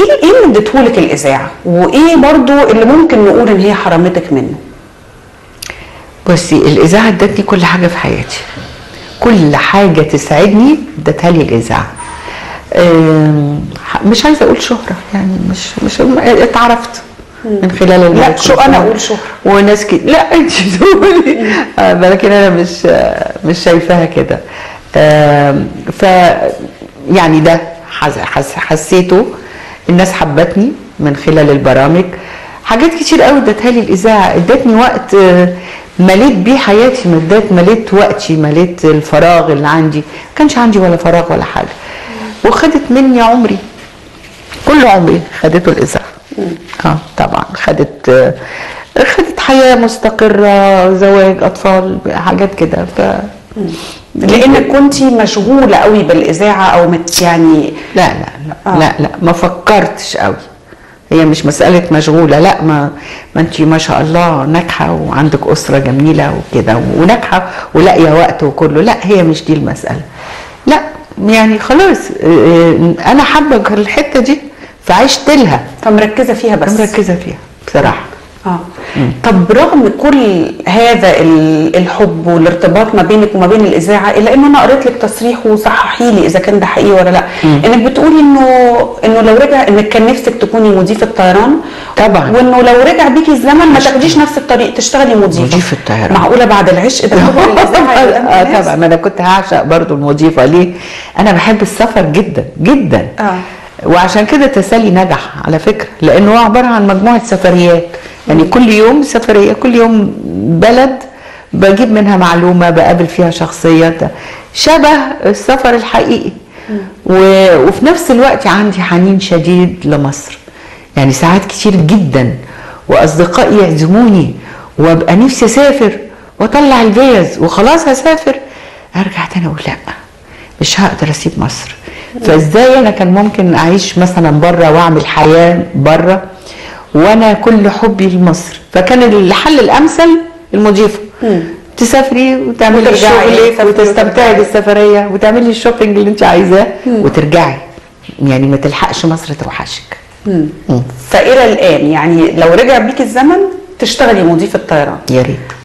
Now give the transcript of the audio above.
ايه ايه اللي اديتهولك الاذاعه وايه برضو اللي ممكن نقول ان هي حرمتك منه بصي الاذاعه ادتني كل حاجه في حياتي كل حاجه تسعدني ادتها لي الاذاعه آم، مش عايزه اقول شهره يعني مش مش اتعرفت من خلال لا الميكروفون. شو انا اقول شهره وناس كتير لا انت تقولي آه، لكن انا مش آه، مش شايفاها كده آم، ف يعني ده حس- حس- حسيته الناس حبتني من خلال البرامج حاجات كتير قوي ادتها لي الاذاعه ادتني وقت آه، مليت بيه حياتي مدات مليت وقتي مليت الفراغ اللي عندي ما كانش عندي ولا فراغ ولا حاجه وخدت مني عمري كل عمري خدته الاذاعه اه طبعا خدت آه، خدت حياه مستقره زواج اطفال حاجات كده ف لانك كنت مشغوله قوي بالاذاعه او مت يعني لا لا لا آه. لا لا ما فكرتش قوي هي مش مسألة مشغولة لا ما ما انت ما شاء الله ناجحة وعندك أسرة جميلة وكده وناجحة ولاقية وقت وكله لا هي مش دي المسألة لا يعني خلاص اه، اه، أنا حابة الحتة دي فعشت لها فمركزه فيها بس مركزة فيها بصراحة اه طب رغم كل هذا ال- الحب والارتباط ما بينك وما بين الاذاعه الا ان انا قريت لك تصريح وصححي لي اذا كان ده حقيقي ولا لا انك بتقولي انه انه لو رجع انك كان نفسك تكوني مضيفه طيران طبعا. وانه لو رجع بيكي الزمن ما تاخديش نفس الطريق تشتغلي مضيفه مضيفة طيران. معقوله بعد العشق ده كله للاذاعه قدام اه الناس؟ طبعا ما انا كنت هعشق برضو المضيفه ليه انا بحب السفر جدا جدا آه. وعشان كده تسالي نجح على فكره لانه هو عباره عن مجموعه سفريات يعني كل يوم سفريه كل يوم بلد بجيب منها معلومه بقابل فيها شخصيه شبه السفر الحقيقي و... وفي نفس الوقت عندي حنين شديد لمصر يعني ساعات كتير جدا واصدقائي يعزموني وابقى نفسي اسافر واطلع الفيز وخلاص هسافر ارجع تاني اقول لا مش هقدر اسيب مصر فازاي انا كان ممكن اعيش مثلا بره واعمل حياه بره وانا كل حبي لمصر فكان الحل الامثل المضيفه تسافري وتعملي وترجعي، شغلك تسافري وتستمتعي وترجعي. بالسفريه وتعملي الشوبينج اللي انت عايزاه وترجعي يعني ما تلحقش مصر توحشك مم. فالى الان يعني لو رجع بيكي الزمن تشتغلي مضيفه طيران يا ريت